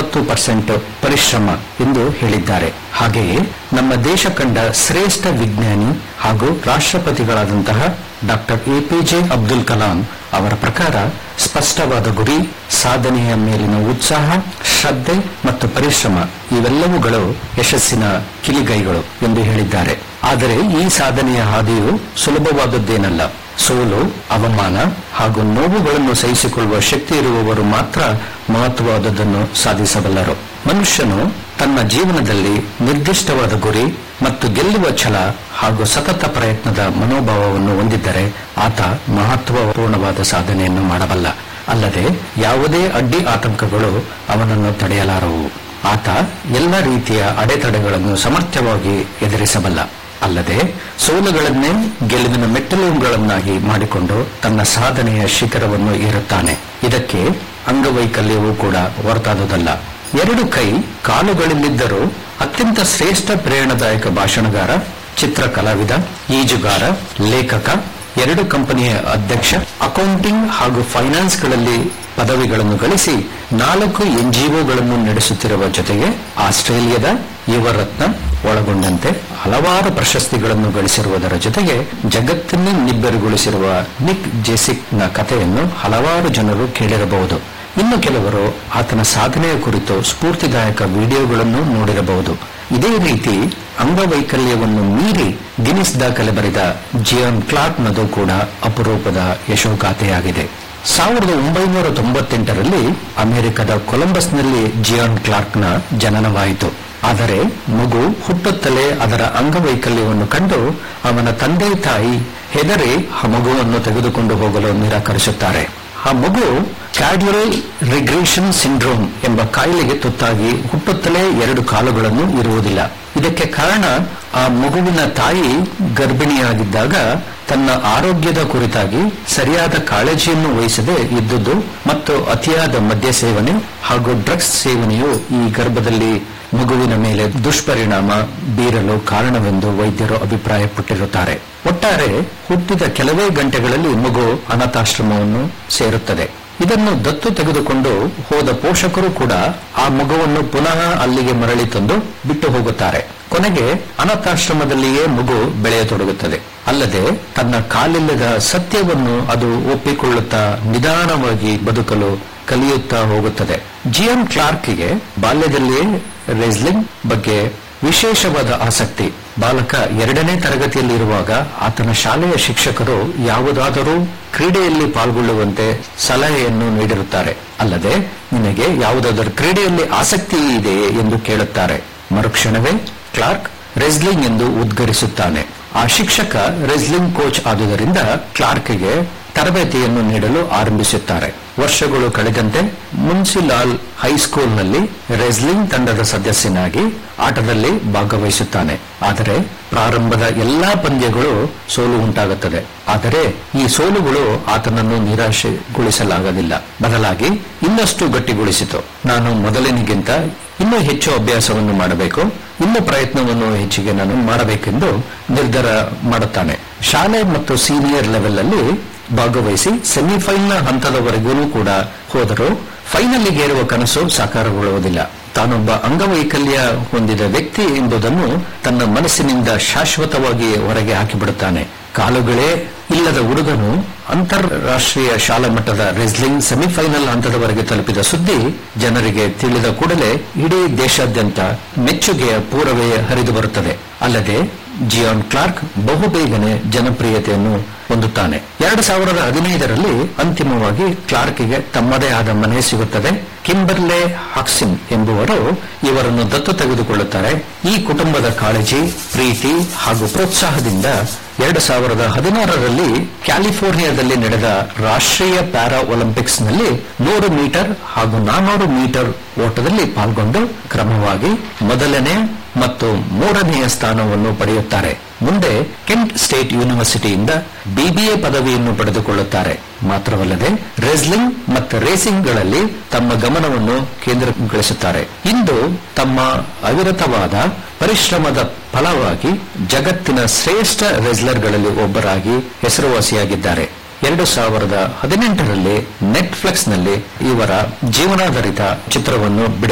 ತೊಂಬತ್ತು ಪರ್ಸೆಂಟ್ ಪರಿಶ್ರಮ ಎಂದು ಹೇಳಿದ್ದಾರೆ ಹಾಗೆಯೇ ನಮ್ಮ ದೇಶ ಕಂಡ ಶ್ರೇಷ್ಠ ವಿಜ್ಞಾನಿ ಹಾಗೂ ರಾಷ್ಟ್ರಪತಿಗಳಾದಂತಹ ಡಾಕ್ಟರ್ ಎಪಿಜೆ ಅಬ್ದುಲ್ ಕಲಾಂ ಅವರ ಪ್ರಕಾರ ಸ್ಪಷ್ಟವಾದ ಗುರಿ ಸಾಧನೆಯ ಮೇಲಿನ ಉತ್ಸಾಹ ಶ್ರದ್ಧೆ ಮತ್ತು ಪರಿಶ್ರಮ ಇವೆಲ್ಲವುಗಳು ಯಶಸ್ಸಿನ ಕಿಲಿಗೈಗಳು ಎಂದು ಹೇಳಿದ್ದಾರೆ ಆದರೆ ಈ ಸಾಧನೆಯ ಹಾದಿಯು ಸುಲಭವಾದದ್ದೇನಲ್ಲ ಸೋಲು ಅವಮಾನ ಹಾಗೂ ನೋವುಗಳನ್ನು ಸಹಿಸಿಕೊಳ್ಳುವ ಶಕ್ತಿ ಇರುವವರು ಮಾತ್ರ ಮಹತ್ವವಾದದ್ದನ್ನು ಸಾಧಿಸಬಲ್ಲರು ಮನುಷ್ಯನು ತನ್ನ ಜೀವನದಲ್ಲಿ ನಿರ್ದಿಷ್ಟವಾದ ಗುರಿ ಮತ್ತು ಗೆಲ್ಲುವ ಛಲ ಹಾಗೂ ಸತತ ಪ್ರಯತ್ನದ ಮನೋಭಾವವನ್ನು ಹೊಂದಿದ್ದರೆ ಆತ ಮಹತ್ವಪೂರ್ಣವಾದ ಸಾಧನೆಯನ್ನು ಮಾಡಬಲ್ಲ ಅಲ್ಲದೆ ಯಾವುದೇ ಅಡ್ಡಿ ಆತಂಕಗಳು ಅವನನ್ನು ತಡೆಯಲಾರವು ಆತ ಎಲ್ಲ ರೀತಿಯ ಅಡೆತಡೆಗಳನ್ನು ಸಮರ್ಥವಾಗಿ ಎದುರಿಸಬಲ್ಲ ಅಲ್ಲದೆ ಸೋಲುಗಳನ್ನೇ ಗೆಲುವಿನ ಮೆಟ್ಟಲುಗಳನ್ನಾಗಿ ಮಾಡಿಕೊಂಡು ತನ್ನ ಸಾಧನೆಯ ಶಿಖರವನ್ನು ಏರುತ್ತಾನೆ ಇದಕ್ಕೆ ಅಂಗವೈಕಲ್ಯವೂ ಕೂಡ ಹೊರತಾದುದಲ್ಲ ಎರಡು ಕೈ ಕಾಲುಗಳಿಲ್ಲಿದ್ದರೂ ಅತ್ಯಂತ ಶ್ರೇಷ್ಠ ಪ್ರೇರಣಾದಾಯಕ ಭಾಷಣಗಾರ ಚಿತ್ರ ಕಲಾವಿದ ಈಜುಗಾರ ಲೇಖಕ ಎರಡು ಕಂಪನಿಯ ಅಧ್ಯಕ್ಷ ಅಕೌಂಟಿಂಗ್ ಹಾಗೂ ಫೈನಾನ್ಸ್ಗಳಲ್ಲಿ ಪದವಿಗಳನ್ನು ಗಳಿಸಿ ನಾಲ್ಕು ಎನ್ಜಿಒಗಳನ್ನು ನಡೆಸುತ್ತಿರುವ ಜೊತೆಗೆ ಆಸ್ಟ್ರೇಲಿಯಾದ ಯುವರತ್ನ ಒಳಗೊಂಡಂತೆ ಹಲವಾರು ಪ್ರಶಸ್ತಿಗಳನ್ನು ಗಳಿಸಿರುವುದರ ಜೊತೆಗೆ ಜಗತ್ತನ್ನೇ ನಿಬ್ಬೆರಗೊಳಿಸಿರುವ ನಿಕ್ ಜೆಸಿಕ್ ನ ಕಥೆಯನ್ನು ಹಲವಾರು ಜನರು ಕೇಳಿರಬಹುದು ಇನ್ನು ಕೆಲವರು ಆತನ ಸಾಧನೆಯ ಕುರಿತು ಸ್ಫೂರ್ತಿದಾಯಕ ವಿಡಿಯೋಗಳನ್ನು ನೋಡಿರಬಹುದು ಇದೇ ರೀತಿ ಅಂಗವೈಕಲ್ಯವನ್ನು ಮೀರಿ ಗಿನಿಸ್ ದಾಖಲೆ ಬರೆದ ಜಿಯಾನ್ ಕ್ಲಾರ್ಕ್ ನದು ಕೂಡ ಅಪರೂಪದ ಯಶೋಗಾಥೆಯಾಗಿದೆ ಸಾವಿರದ ಒಂಬೈನೂರ ತೊಂಬತ್ತೆಂಟರಲ್ಲಿ ಅಮೆರಿಕದ ಕೊಲಂಬಸ್ನಲ್ಲಿ ಜಿಯಾನ್ ಕ್ಲಾರ್ಕ್ನ ಜನನವಾಯಿತು ಆದರೆ ಮಗು ಹುಟ್ಟುತ್ತಲೇ ಅದರ ಅಂಗವೈಕಲ್ಯವನ್ನು ಕಂಡು ಅವನ ತಂದೆ ತಾಯಿ ಹೆದರಿ ಆ ಮಗುವನ್ನು ತೆಗೆದುಕೊಂಡು ಹೋಗಲು ನಿರಾಕರಿಸುತ್ತಾರೆ ಆ ಮಗು ಕ್ಯಾಡ್ಯುರಲ್ ರಿಗ್ರೆಷನ್ ಸಿಂಡ್ರೋಮ್ ಎಂಬ ಕಾಯಿಲೆಗೆ ತುತ್ತಾಗಿ ಹುಟ್ಟುತ್ತಲೇ ಎರಡು ಕಾಲುಗಳನ್ನು ಇರುವುದಿಲ್ಲ ಇದಕ್ಕೆ ಕಾರಣ ಆ ಮಗುವಿನ ತಾಯಿ ಗರ್ಭಿಣಿಯಾಗಿದ್ದಾಗ ತನ್ನ ಆರೋಗ್ಯದ ಕುರಿತಾಗಿ ಸರಿಯಾದ ಕಾಳಜಿಯನ್ನು ವಹಿಸದೆ ಇದ್ದುದು ಮತ್ತು ಅತಿಯಾದ ಮದ್ಯ ಸೇವನೆ ಹಾಗೂ ಡ್ರಗ್ಸ್ ಸೇವನೆಯು ಈ ಗರ್ಭದಲ್ಲಿ ಮಗುವಿನ ಮೇಲೆ ದುಷ್ಪರಿಣಾಮ ಬೀರಲು ಕಾರಣವೆಂದು ವೈದ್ಯರು ಅಭಿಪ್ರಾಯಪಟ್ಟಿರುತ್ತಾರೆ ಒಟ್ಟಾರೆ ಹುಟ್ಟಿದ ಕೆಲವೇ ಗಂಟೆಗಳಲ್ಲಿ ಮಗು ಅನಾಥಾಶ್ರಮವನ್ನು ಸೇರುತ್ತದೆ ಇದನ್ನು ದತ್ತು ತೆಗೆದುಕೊಂಡು ಹೋದ ಪೋಷಕರು ಕೂಡ ಆ ಮಗುವನ್ನು ಪುನಃ ಅಲ್ಲಿಗೆ ಮರಳಿ ತಂದು ಬಿಟ್ಟು ಹೋಗುತ್ತಾರೆ ಕೊನೆಗೆ ಅನಾಥಾಶ್ರಮದಲ್ಲಿಯೇ ಮಗು ಬೆಳೆಯತೊಡಗುತ್ತದೆ ಅಲ್ಲದೆ ತನ್ನ ಕಾಲಿಲ್ಲದ ಸತ್ಯವನ್ನು ಅದು ಒಪ್ಪಿಕೊಳ್ಳುತ್ತಾ ನಿಧಾನವಾಗಿ ಬದುಕಲು ಕಲಿಯುತ್ತಾ ಹೋಗುತ್ತದೆ ಜಿಎಂ ಕ್ಲಾರ್ಕ್ಗೆ ಬಾಲ್ಯದಲ್ಲಿಯೇ ರೆಸ್ಲಿಂಗ್ ಬಗ್ಗೆ ವಿಶೇಷವಾದ ಆಸಕ್ತಿ ಬಾಲಕ ಎರಡನೇ ತರಗತಿಯಲ್ಲಿರುವಾಗ ಆತನ ಶಾಲೆಯ ಶಿಕ್ಷಕರು ಯಾವುದಾದರೂ ಕ್ರೀಡೆಯಲ್ಲಿ ಪಾಲ್ಗೊಳ್ಳುವಂತೆ ಸಲಹೆಯನ್ನು ನೀಡಿರುತ್ತಾರೆ ಅಲ್ಲದೆ ನಿನಗೆ ಯಾವುದಾದರೂ ಕ್ರೀಡೆಯಲ್ಲಿ ಆಸಕ್ತಿ ಇದೆಯೇ ಎಂದು ಕೇಳುತ್ತಾರೆ ಮರುಕ್ಷಣವೇ ಕ್ಲಾರ್ಕ್ ರೆಸ್ಲಿಂಗ್ ಎಂದು ಉದ್ಗರಿಸುತ್ತಾನೆ ಆ ಶಿಕ್ಷಕ ರೆಸ್ಲಿಂಗ್ ಕೋಚ್ ಆದುದರಿಂದ ಕ್ಲಾರ್ಕ್ಗೆ ತರಬೇತಿಯನ್ನು ನೀಡಲು ಆರಂಭಿಸುತ್ತಾರೆ ವರ್ಷಗಳು ಕಳೆದಂತೆ ಮುನ್ಸಿಲಾಲ್ ಹೈಸ್ಕೂಲ್ನಲ್ಲಿ ರೆಸ್ಲಿಂಗ್ ತಂಡದ ಸದಸ್ಯನಾಗಿ ಆಟದಲ್ಲಿ ಭಾಗವಹಿಸುತ್ತಾನೆ ಆದರೆ ಪ್ರಾರಂಭದ ಎಲ್ಲಾ ಪಂದ್ಯಗಳು ಸೋಲು ಉಂಟಾಗುತ್ತದೆ ಆದರೆ ಈ ಸೋಲುಗಳು ಆತನನ್ನು ನಿರಾಶೆಗೊಳಿಸಲಾಗಲಿಲ್ಲ ಬದಲಾಗಿ ಇನ್ನಷ್ಟು ಗಟ್ಟಿಗೊಳಿಸಿತು ನಾನು ಮೊದಲಿನಿಗಿಂತ ಇನ್ನೂ ಹೆಚ್ಚು ಅಭ್ಯಾಸವನ್ನು ಮಾಡಬೇಕು ಇನ್ನೂ ಪ್ರಯತ್ನವನ್ನು ಹೆಚ್ಚಿಗೆ ನಾನು ಮಾಡಬೇಕೆಂದು ನಿರ್ಧಾರ ಮಾಡುತ್ತಾನೆ ಶಾಲೆ ಮತ್ತು ಸೀನಿಯರ್ ಲೆವೆಲ್ ಅಲ್ಲಿ ಭಾಗವಹಿಸಿ ಸೆಮಿಫೈನಲ್ ಹಂತದವರೆಗೂ ಕೂಡ ಹೋದರೂ ಫೈನಲ್ಗೆ ಏರುವ ಕನಸು ಸಾಕಾರಗೊಳ್ಳುವುದಿಲ್ಲ ತಾನೊಬ್ಬ ಅಂಗವೈಕಲ್ಯ ಹೊಂದಿದ ವ್ಯಕ್ತಿ ಎಂಬುದನ್ನು ತನ್ನ ಮನಸ್ಸಿನಿಂದ ಶಾಶ್ವತವಾಗಿ ಹೊರಗೆ ಹಾಕಿಬಿಡುತ್ತಾನೆ ಕಾಲುಗಳೇ ಇಲ್ಲದ ಹುಡುಗನು ಅಂತಾರಾಷ್ಟ್ರೀಯ ಶಾಲಾ ಮಟ್ಟದ ರೆಸ್ಲಿಂಗ್ ಸೆಮಿಫೈನಲ್ ಹಂತದವರೆಗೆ ತಲುಪಿದ ಸುದ್ದಿ ಜನರಿಗೆ ತಿಳಿದ ಕೂಡಲೇ ಇಡೀ ದೇಶಾದ್ಯಂತ ಮೆಚ್ಚುಗೆಯ ಪೂರವೇ ಹರಿದು ಬರುತ್ತದೆ ಅಲ್ಲದೆ ಜಿಯಾನ್ ಕ್ಲಾರ್ಕ್ ಬಹುಬೇಗನೆ ಜನಪ್ರಿಯತೆಯನ್ನು ಹೊಂದುತ್ತಾನೆ ಎರಡು ಸಾವಿರದ ಹದಿನೈದರಲ್ಲಿ ಅಂತಿಮವಾಗಿ ಕ್ಲಾರ್ಕ್ಗೆ ತಮ್ಮದೇ ಆದ ಮನೆ ಸಿಗುತ್ತದೆ ಕಿಂಬರ್ಲೆ ಹಾಕ್ಸಿನ್ ಎಂಬುವರು ಇವರನ್ನು ದತ್ತು ತೆಗೆದುಕೊಳ್ಳುತ್ತಾರೆ ಈ ಕುಟುಂಬದ ಕಾಳಜಿ ಪ್ರೀತಿ ಹಾಗೂ ಪ್ರೋತ್ಸಾಹದಿಂದ ಎರಡು ಸಾವಿರದ ಹದಿನಾರರಲ್ಲಿ ಕ್ಯಾಲಿಫೋರ್ನಿಯಾದಲ್ಲಿ ನಡೆದ ರಾಷ್ಟ್ರೀಯ ಪ್ಯಾರಾ ಒಲಿಂಪಿಕ್ಸ್ ನಲ್ಲಿ ನೂರು ಮೀಟರ್ ಹಾಗೂ ನಾನೂರು ಮೀಟರ್ ಓಟದಲ್ಲಿ ಪಾಲ್ಗೊಂಡು ಕ್ರಮವಾಗಿ ಮೊದಲನೇ ಮತ್ತು ಮೂರನೆಯ ಸ್ಥಾನವನ್ನು ಪಡೆಯುತ್ತಾರೆ ಮುಂದೆ ಕೆಂಟ್ ಸ್ಟೇಟ್ ಯೂನಿವರ್ಸಿಟಿಯಿಂದ ಬಿಬಿಎ ಪದವಿಯನ್ನು ಪಡೆದುಕೊಳ್ಳುತ್ತಾರೆ ಮಾತ್ರವಲ್ಲದೆ ರೆಸ್ಲಿಂಗ್ ಮತ್ತು ರೇಸಿಂಗ್ಗಳಲ್ಲಿ ತಮ್ಮ ಗಮನವನ್ನು ಕೇಂದ್ರೀಕರಿಸುತ್ತಾರೆ ಇಂದು ತಮ್ಮ ಅವಿರತವಾದ ಪರಿಶ್ರಮದ ಫಲವಾಗಿ ಜಗತ್ತಿನ ಶ್ರೇಷ್ಠ ರೆಸ್ಲರ್ಗಳಲ್ಲಿ ಒಬ್ಬರಾಗಿ ಹೆಸರುವಾಸಿಯಾಗಿದ್ದಾರೆ ಎರಡು ಸಾವಿರದ ಹದಿನೆಂಟರಲ್ಲಿ ನೆಟ್ಫ್ಲಿಕ್ಸ್ನಲ್ಲಿ ಇವರ ಜೀವನಾಧಾರಿತ ಚಿತ್ರವನ್ನು ಬಿಡುಗಡೆ